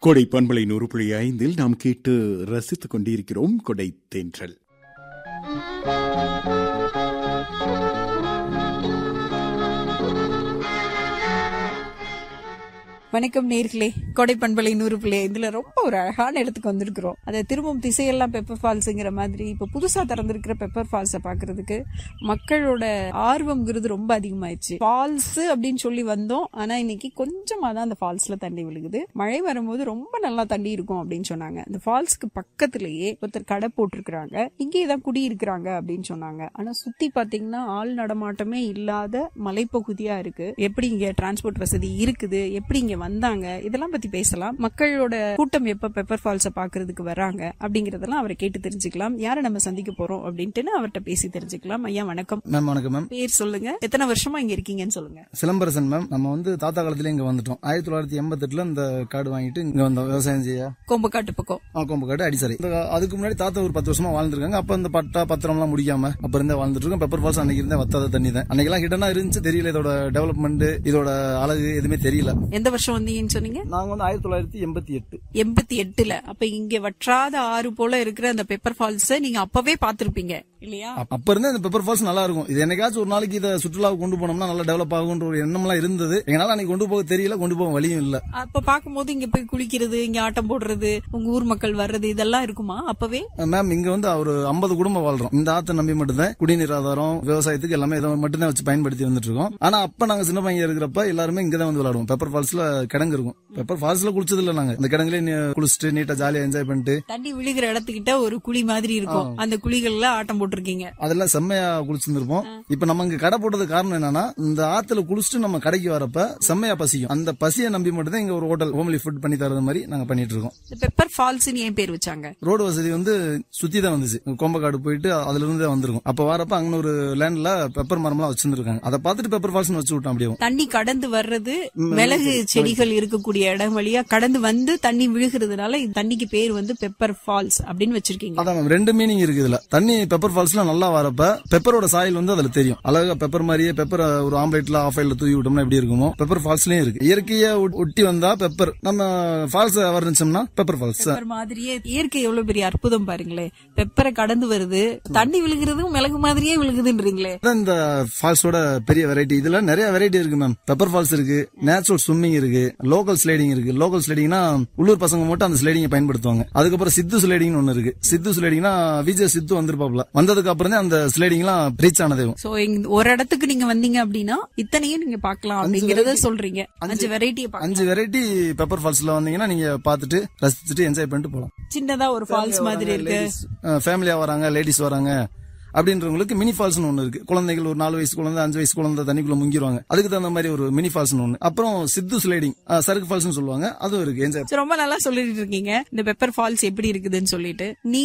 கொடை பண்பலை நூறு புள்ளி ஐந்தில் நாம் கேட்டு ரசித்துக் கொண்டிருக்கிறோம் கொடை தென்றல் வணக்கம் நேர்களே கொடை பண்பலை நூறு பிள்ளை இதுல ரொம்ப ஒரு அழகான இடத்துக்கு வந்திருக்கிறோம் அதை திரும்பும் திசையெல்லாம் பெப்பர் ஃபால்ஸுங்கிற மாதிரி இப்ப புதுசா திறந்திருக்கிற பெப்பர் ஃபால்ஸை பாக்குறதுக்கு மக்களோட ஆர்வம்ங்கிறது ரொம்ப அதிகமாயிடுச்சு ஃபால்ஸ் அப்படின்னு சொல்லி வந்தோம் ஆனா இன்னைக்கு கொஞ்சமா தான் அந்த ஃபால்ஸ்ல தண்ணி விழுகுது மழை வரும்போது ரொம்ப நல்லா தண்ணி இருக்கும் அப்படின்னு சொன்னாங்க அந்த ஃபால்ஸ்க்கு பக்கத்திலேயே ஒருத்தர் கடை போட்டிருக்கிறாங்க இங்கே தான் குடி இருக்கிறாங்க அப்படின்னு சொன்னாங்க ஆனா சுத்தி பாத்தீங்கன்னா ஆள் நடமாட்டமே இல்லாத மலைப்பகுதியா இருக்கு எப்படி இங்க டிரான்ஸ்போர்ட் வசதி இருக்குது எப்படி இங்க வந்தாங்க இதெல்லாம் பத்தி பேசலாம் மக்களோட கூட்டம் எப்ப பெப்பர் ஃபால்ஸ பாக்குறதுக்கு வராங்க அப்படிங்கறதெல்லாம் அவரை கேட்டு தெரிஞ்சுக்கலாம் யாரை நம்ம சந்திக்க போறோம் அப்படின்ட்டு அவர்கிட்ட பேசி தெரிஞ்சுக்கலாம் ஐயா வணக்கம் மேம் வணக்கம் மேம் பேர் சொல்லுங்க எத்தனை வருஷமா இங்க இருக்கீங்கன்னு சொல்லுங்க சிலம்பரசன் மேம் நம்ம வந்து தாத்தா காலத்துல இங்க வந்துட்டோம் ஆயிரத்தி தொள்ளாயிரத்தி எண்பத்தெட்டுல இந்த கார்டு வாங்கிட்டு இங்க வந்தோம் விவசாயம் செய்ய கொம்புக்காட்டு பக்கம் ஆக்கோம்பு காடு அடிசரை இந்த அதுக்கு முன்னாடி தாத்தா ஒரு பத்து வருஷமா வாழ்ந்துருக்காங்க அப்ப இந்த பட்டா பத்திரம் எல்லாம் முடிக்காம அப்ப இருந்தே வாழ்ந்துட்டு இருக்கோம் பெப்பர் ஃபால்ஸ் அன்னைக்கு இருந்தே வத்தாத தண்ணி தான் அன்னைக்கெல்லாம் ஹிடனா இருந்துச்சு தெரியல இதோட டெவலப்மெண்ட் இதோட அழகு எதுவுமே தெரியல எந்த வருஷம் வந்தீங்கன்னு சொன்னீங்க நாங்க வந்து ஆயிரத்தி தொள்ளாயிரத்தி எண்பத்தி எட்டு எண்பத்தி எட்டுல அப்ப இங்க வற்றாத ஆறு போல இருக்கிற அந்த பெப்பர் ஃபால்ஸ் நீங்க அப்பவே பாத்திருப்பீங்க இல்லையா அப்ப- அப்ப இருந்தே இந்த பெப்பர் ஃபால்ஸ் நல்லா இருக்கும் இது என்னைக்காச்சும் ஒரு நாளைக்கு இதை சுற்றுலாவுக்கு கொண்டு போனோம்னா நல்லா டெவலப் ஆகுன்ற ஒரு எண்ணம்லாம் இருந்தது எங்களால அன்னைக்கு கொண்டு போக தெரியல கொண்டு போக வழியும் இல்ல அப்ப பாக்கும்போது இங்க போய் குளிக்கிறது இங்க ஆட்டம் போடுறது உங்க ஊர் மக்கள் வர்றது இதெல்லாம் இருக்குமா அப்பவே மேம் இங்க வந்து ஒரு ஐம்பது குடும்பம் வாழ்றோம் இந்த ஆத்தை நம்பி மட்டும்தான் குடிநீர் ஆதாரம் விவசாயத்துக்கு எல்லாமே இதை மட்டும்தான் வச்சு பயன்படுத்தி வந்துட்டு இருக்கோம் ஆனா அப்ப நாங்க சின்ன பையன் இருக்கிறப்ப எல்லாருமே இங்க தான் வந்து விளையாடுவோம் பெப்பர் ஃபால்ஸ்ல கிடங்கு இருக்கும் பெப்பர் ஃபால்ஸ்ல குளிச்சது இல்ல நாங்க இந்த கிடங்குல குளிச்சுட்டு நீட்டா ஜாலியா என்ஜாய் பண்ணிட்டு தண்ணி விழுகிற இடத்துக்கிட்ட ஒரு குழி மாதிரி இருக்கும் அந்த குழிகள்ல ஆட்டம் போட்டிருக்கீங்க அதெல்லாம் செம்மையா குளிச்சிருந்திருப்போம் இப்ப நம்ம இங்க கடை போட்டது காரணம் என்னன்னா இந்த ஆத்துல குளிச்சுட்டு நம்ம கடைக்கு வரப்ப செம்மையா பசிக்கும் அந்த பசியை நம்பி மட்டும்தான் இங்க ஒரு ஹோட்டல் ஹோம்லி ஃபுட் பண்ணி தரது மாதிரி நாங்க பண்ணிட்டு இருக்கோம் இந்த பெப்பர் ஃபால்ஸ் ஏன் பேர் வச்சாங்க ரோடு வசதி வந்து சுத்தி தான் வந்துச்சு கோம்பக்காடு போயிட்டு அதுல இருந்து தான் வந்திருக்கும் அப்ப வரப்ப அங்க ஒரு லேண்ட்ல பெப்பர் மரம்லாம் வச்சிருந்திருக்காங்க அதை பார்த்துட்டு பெப்பர் ஃபால்ஸ் வச்சு விட்டோம் அப்படியே தண்ணி கடந்து வர்றது மிளகு செடிகள் இருக்கக்கூடிய இடம் வழியா கடந்து வந்து தண்ணி விழுகிறதுனால இந்த தண்ணிக்கு பேர் வந்து பெப்பர் ஃபால்ஸ் அப்படின்னு வச்சிருக்கீங்க அதான் மேம் ரெண்டு மீனிங் இருக்கு இதுல தண்ணி பெப்பர் ஃபால்ஸ்ல நல்லா வரப்ப பெப்பரோட சாயில் வந்து அதுல தெரியும் அழகா பெப்பர் மாதிரியே பெப்பர் ஒரு ஆம்லேட்ல ஆஃப் ஆயில தூவி விட்டோம்னா எப்படி இருக்குமோ பெப்பர் ஃபால்ஸ்லயும் இருக்கு இயற்கையா ஒட்- ஒட்டி வந்தா பெப்பர் நம்ம ஃபால்ஸ் வர்ணிச்சோம்னா பெப்பர் ஃபால்ஸ் பெப்பர் மாதிரியே இயற்கை எவ்வளவு பெரிய அற்புதம் பாருங்களேன் பெப்பரை கடந்து வருது தண்ணி விழுகிறதும் மிளகு மாதிரியே விழுகுதுன்றீங்களே அதான் இந்த ஃபால்ஸோட பெரிய வெரைட்டி இதுல நிறைய வெரைட்டி இருக்கு மேம் பெப்பர் ஃபால்ஸ் இருக்கு நேச்சுரல் ஸ்விம்மிங் இருக்கு லோக்கல் ஸ்லைடிங் இருக்கு லோக்கல் ஸ்லைடிங்னா உள்ளூர் பசங்க மட்டும் அந்த ஸ்லைடிங்கை பயன்படுத்துவாங்க அதுக்கப்புறம் சித்து ஸ்லைடிங்னு ஒன்னு இருக்கு சித்து ஸ்லைடிங்னா விஜய் சித்து வந்திருப்பாப்ல வந்ததுக்கு அப்புறம் தான் அந்த ஸ்லைடிங்லாம் ரீச் ஆனதே சோ இங்க ஒரு இடத்துக்கு நீங்க வந்தீங்க அப்படின்னா இத்தனையும் நீங்க பார்க்கலாம் அப்படிங்கறத சொல்றீங்க அஞ்சு வெரைட்டியை பார்க்கலாம் அஞ்சு வெரைட்டி பெப்பர் ஃபால்ஸ்ல வந்தீங்கன்னா நீங்க பார்த்துட்டு ரசிச்சுட்டு என்ஜாய் பண்ணிட்டு போலாம் சின்னதா ஒரு ஃபால்ஸ் மாதிரி இருக்கு ஃபேமிலியா வராங்க லேடிஸ் வராங்க அப்படின்றவங்களுக்கு மினி ஃபால்ஸ்னு ஒன்று இருக்கு குழந்தைகள் ஒரு நாலு வயசு குழந்தை அஞ்சு வயசு குழந்தை தண்ணிக்குள்ள முங்கிடுவாங்க அதுக்கு தகுந்த மாதிரி ஒரு மினி ஃபால்ஸ்னு ஒன்று அப்புறம் சித்து ஸ்லைடிங் சருக்கு ஃபால்ஸ்னு சொல்லுவாங்க அதுவும் இருக்கு என்ஜாய் சரி, ரொம்ப நல்லா சொல்லிட்டு இருக்கீங்க இந்த பெப்பர் ஃபால்ஸ் எப்படி இருக்குதுன்னு சொல்லிட்டு நீ